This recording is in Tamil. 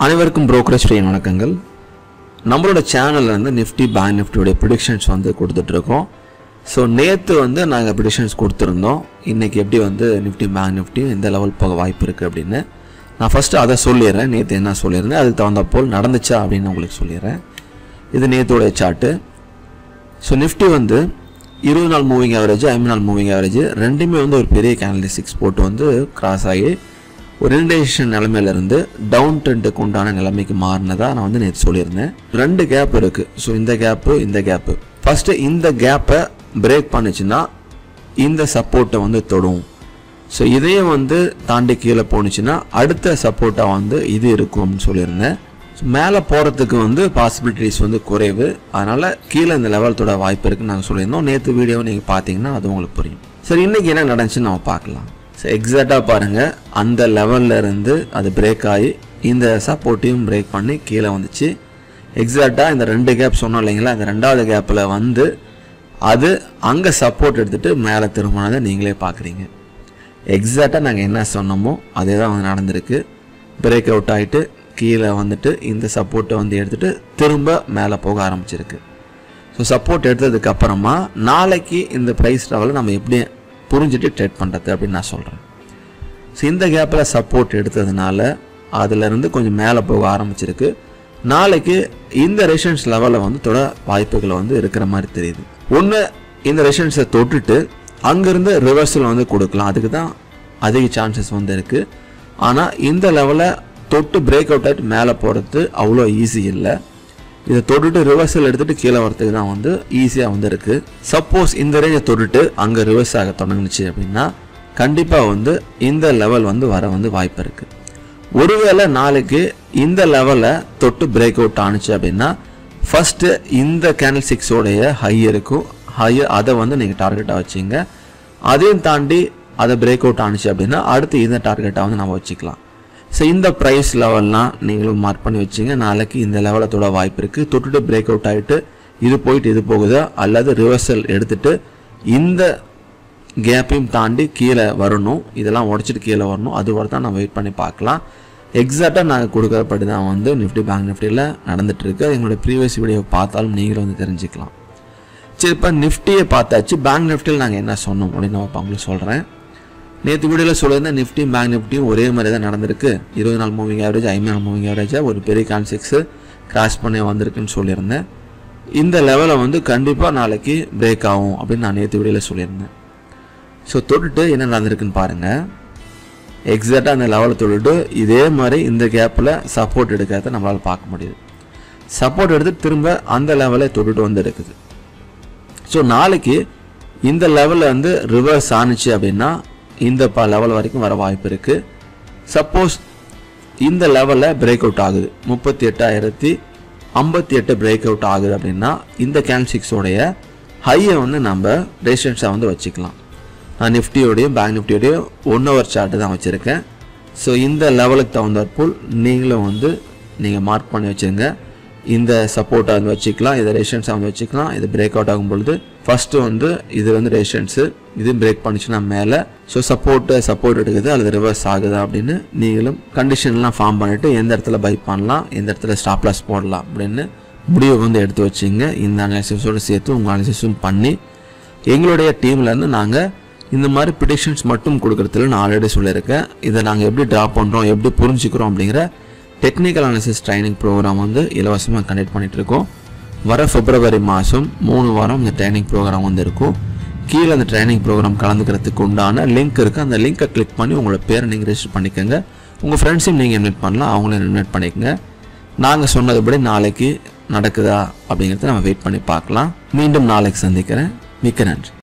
அனைவருக்கும் brokerage free வணக்கங்கள் நம்மளோட சேனல்ல இருந்து நிஃப்டி பேங்க் நிஃப்டியோடைய ப்ரிடிக்ஷன்ஸ் வந்து கொடுத்துட்ருக்கோம் ஸோ நேற்று வந்து நாங்கள் ப்ரிடிக்ஷன்ஸ் கொடுத்துருந்தோம் இன்றைக்கி எப்படி வந்து நிஃப்டி பேங்க் நிஃப்டி எந்த லெவல் போக வாய்ப்பு இருக்குது அப்படின்னு நான் ஃபஸ்ட்டு அதை சொல்லிடுறேன் நேற்று என்ன சொல்லியிருந்தேன் அதுக்கு தகுந்த போல் நடந்துச்சா அப்படின்னு உங்களுக்கு சொல்லிடுறேன் இது நேற்றோடைய சார்ட்டு ஸோ நிஃப்டி வந்து இருபது நாள் மூவிங் ஆவரேஜ் ஐம்பது நாள் மூவிங் ஆவரேஜ் ரெண்டுமே வந்து ஒரு பெரிய கேனல் சிக்ஸ் போட்டு வந்து கிராஸ் ஆகி ஒரு இண்டேஷன் நிலைமையிலேருந்து டவுன் ட்ரெண்டுக்கு உண்டான நிலைமைக்கு மாறினதா நான் வந்து நேற்று சொல்லியிருந்தேன் ரெண்டு கேப் இருக்குது ஸோ இந்த கேப்பு இந்த கேப்பு ஃபஸ்ட்டு இந்த கேப்பை பிரேக் பண்ணுச்சுன்னா இந்த சப்போர்ட்டை வந்து தொடும் ஸோ இதையும் வந்து தாண்டி கீழே போணுச்சுன்னா அடுத்த சப்போர்ட்டாக வந்து இது இருக்கும்னு சொல்லியிருந்தேன் ஸோ மேலே போகிறதுக்கு வந்து பாசிபிலிட்டிஸ் வந்து குறைவு அதனால் கீழே இந்த லெவலத்தோட வாய்ப்பு இருக்குன்னு நாங்கள் சொல்லியிருந்தோம் நேற்று வீடியோவை நீங்கள் பார்த்தீங்கன்னா அது உங்களுக்கு புரியும் சரி இன்றைக்கி என்ன நடந்துச்சுன்னு நம்ம பார்க்கலாம் ஸோ எக்ஸாக்டாக பாருங்கள் அந்த லெவல்ல இருந்து அது பிரேக் ஆகி இந்த சப்போர்ட்டையும் பிரேக் பண்ணி கீழே வந்துச்சு எக்ஸாக்டாக இந்த ரெண்டு கேப் சொன்னோம் இல்லைங்களா இந்த ரெண்டாவது கேப்பில் வந்து அது அங்கே சப்போர்ட் எடுத்துகிட்டு மேலே திரும்பினதை நீங்களே பார்க்குறீங்க எக்ஸாக்டாக நாங்கள் என்ன சொன்னோமோ அதே தான் வந்து நடந்திருக்கு பிரேக் அவுட் ஆகிட்டு கீழே வந்துட்டு இந்த சப்போர்ட்டை வந்து எடுத்துகிட்டு திரும்ப மேலே போக ஆரம்பிச்சிருக்கு ஸோ சப்போர்ட் எடுத்ததுக்கு அப்புறமா நாளைக்கு இந்த ப்ரைஸ் லெவலில் நம்ம எப்படி புரிஞ்சுட்டு ட்ரேட் பண்ணுறது அப்படின்னு நான் சொல்கிறேன் ஸோ இந்த கேப்பில் சப்போர்ட் எடுத்ததுனால அதுலேருந்து கொஞ்சம் மேலே போக ஆரம்பிச்சிருக்கு நாளைக்கு இந்த ரெஷன்ஸ் லெவலில் வந்து தொட வாய்ப்புகள் வந்து இருக்கிற மாதிரி தெரியுது ஒன்று இந்த ரெஷன்ஸை தொட்டுட்டு அங்கேருந்து ரிவர்சல் வந்து கொடுக்கலாம் அதுக்கு தான் அதிக சான்சஸ் வந்து இருக்குது ஆனால் இந்த லெவலில் தொட்டு பிரேக் அவுட் ஆகிட்டு மேலே போகிறது அவ்வளோ ஈஸி இல்லை இதை தொட்டுட்டு ரிவர்சல் எடுத்துட்டு கீழே வரதுக்கு தான் வந்து ஈஸியாக வந்து இருக்குது சப்போஸ் இந்த ரேஞ்சை தொட்டுட்டு அங்கே ரிவர்ஸ் ஆக தொடங்குச்சு அப்படின்னா கண்டிப்பாக வந்து இந்த லெவல் வந்து வர வந்து வாய்ப்பு இருக்குது ஒருவேளை நாளைக்கு இந்த லெவலை தொட்டு பிரேக் அவுட் ஆணுச்சு அப்படின்னா ஃபஸ்ட்டு இந்த கேனல் சிக்ஸோடைய ஹை இருக்கும் ஹை அதை வந்து நீங்கள் டார்கெட்டாக வச்சிங்க அதையும் தாண்டி அதை பிரேக் அவுட் ஆணுச்சு அப்படின்னா அடுத்து இந்த டார்கெட்டாக வந்து நம்ம வச்சுக்கலாம் ஸோ இந்த ப்ரைஸ் லெவல்லாம் நீங்களும் மார்க் பண்ணி வச்சிங்க நாளைக்கு இந்த லெவலில் தொட வாய்ப்பு இருக்குது தொட்டுட்டு பிரேக் அவுட் ஆகிட்டு இது போயிட்டு இது போகுதா அல்லது ரிவர்சல் எடுத்துட்டு இந்த கேப்பையும் தாண்டி கீழே வரணும் இதெல்லாம் உடச்சிட்டு கீழே வரணும் அது வரை தான் நம்ம வெயிட் பண்ணி பார்க்கலாம் எக்ஸாக்டாக நாங்கள் கொடுக்கறப்படி தான் வந்து நிஃப்டி பேங்க் நிஃப்டியில் நடந்துகிட்ருக்கு எங்களுடைய ப்ரீவியஸ் வீடியோ பார்த்தாலும் நீங்களும் வந்து தெரிஞ்சுக்கலாம் சரி இப்போ நிஃப்டியை பார்த்தாச்சு பேங்க் நிஃப்டியில் நாங்கள் என்ன சொன்னோம் அப்படின்னு நான் இப்போ உங்களுக்கு சொல்கிறேன் நேற்று வீடியோவில் சொல்லியிருந்தேன் நிஃப்டி பேங்க் நிஃப்டியும் ஒரே மாதிரி தான் நடந்திருக்கு இருபது நாள் மூவிங் ஆவரேஜ் ஐம்பது நாள் மூவிங் ஆவரேஜாக ஒரு பெரிய கான்செக்ஸு கிராஸ் பண்ணி வந்திருக்குன்னு சொல்லியிருந்தேன் இந்த லெவலை வந்து கண்டிப்பாக நாளைக்கு பிரேக் ஆகும் அப்படின்னு நான் நேற்று வீடியோவில் சொல்லியிருந்தேன் ஸோ தொட்டுட்டு என்ன நடந்திருக்குன்னு பாருங்கள் எக்ஸாக்டாக அந்த லெவலை தொட்டுட்டு இதே மாதிரி இந்த கேப்பில் சப்போர்ட் எடுக்கிறத நம்மளால் பார்க்க முடியுது சப்போர்ட் எடுத்து திரும்ப அந்த லெவலை தொட்டுட்டு வந்து இருக்குது ஸோ நாளைக்கு இந்த லெவலில் வந்து ரிவர்ஸ் ஆணுச்சு அப்படின்னா இந்த ப லெவல் வரைக்கும் வர வாய்ப்பு இருக்குது சப்போஸ் இந்த லெவலில் பிரேக் அவுட் ஆகுது முப்பத்தி எட்டாயிரத்தி ஐம்பத்தி எட்டு பிரேக் அவுட் ஆகுது அப்படின்னா இந்த கேன்சிக்ஸோடைய ஹையை வந்து நம்ம ரெசிஸ்டன்ஸாக வந்து வச்சுக்கலாம் நான் நிஃப்டியோடையும் பேங்க் நிஃப்டியோடையும் ஒன் ஹவர் சார்ட்டு தான் வச்சுருக்கேன் ஸோ இந்த லெவலுக்கு தகுந்தாற்போல் நீங்களும் வந்து நீங்கள் மார்க் பண்ணி வச்சுருங்க இந்த சப்போர்ட்டாக வந்து வச்சுக்கலாம் இதை ரெசிஸ்டன்ஸாக வந்து வச்சுக்கலாம் இது பிரேக் அவுட் ஆகும் பொழுது ஃபஸ்ட்டு வந்து இது வந்து ரெசிஸ்டன்ஸு இது பிரேக் பண்ணிச்சுன்னா மேலே ஸோ சப்போர்ட்டு சப்போர்ட் எடுக்குது அல்லது ரிவர்ஸ் ஆகுதா அப்படின்னு நீங்களும் கண்டிஷன்லாம் ஃபார்ம் பண்ணிவிட்டு எந்த இடத்துல பை பண்ணலாம் எந்த இடத்துல ஸ்டாப் லாஸ் போடலாம் அப்படின்னு முடிவை வந்து எடுத்து வச்சுங்க இந்த அனாலிசிஸோடு சேர்த்து உங்கள் அனாலிசிஸும் பண்ணி எங்களுடைய டீம்லேருந்து நாங்கள் இந்த மாதிரி ப்ரிடிக்ஷன்ஸ் மட்டும் கொடுக்குறதுல நான் ஆல்ரெடி சொல்லியிருக்கேன் இதை நாங்கள் எப்படி ட்ரா பண்ணுறோம் எப்படி புரிஞ்சுக்கிறோம் அப்படிங்கிற டெக்னிக்கல் அனாலிசிஸ் ட்ரைனிங் ப்ரோக்ராம் வந்து இலவசமாக கண்டக்ட் பண்ணிட்டு இருக்கோம் வர பிப்ரவரி மாதம் மூணு வாரம் இந்த ட்ரைனிங் ப்ரோக்ராம் வந்து இருக்கும் கீழே அந்த ட்ரைனிங் ப்ரோக்ராம் கலந்துக்கிறதுக்கு உண்டான லிங்க் இருக்குது அந்த லிங்க்கை கிளிக் பண்ணி உங்களோட பேரை நீங்கள் ரெஜிஸ்டர் பண்ணிக்கோங்க உங்கள் ஃப்ரெண்ட்ஸையும் நீங்கள் இன்வைட் பண்ணலாம் அவங்களையும் இன்வைட் பண்ணிக்கோங்க நாங்கள் சொன்னதுபடி நாளைக்கு நடக்குதா அப்படிங்கிறத நம்ம வெயிட் பண்ணி பார்க்கலாம் மீண்டும் நாளைக்கு சந்திக்கிறேன் மிக்க நன்றி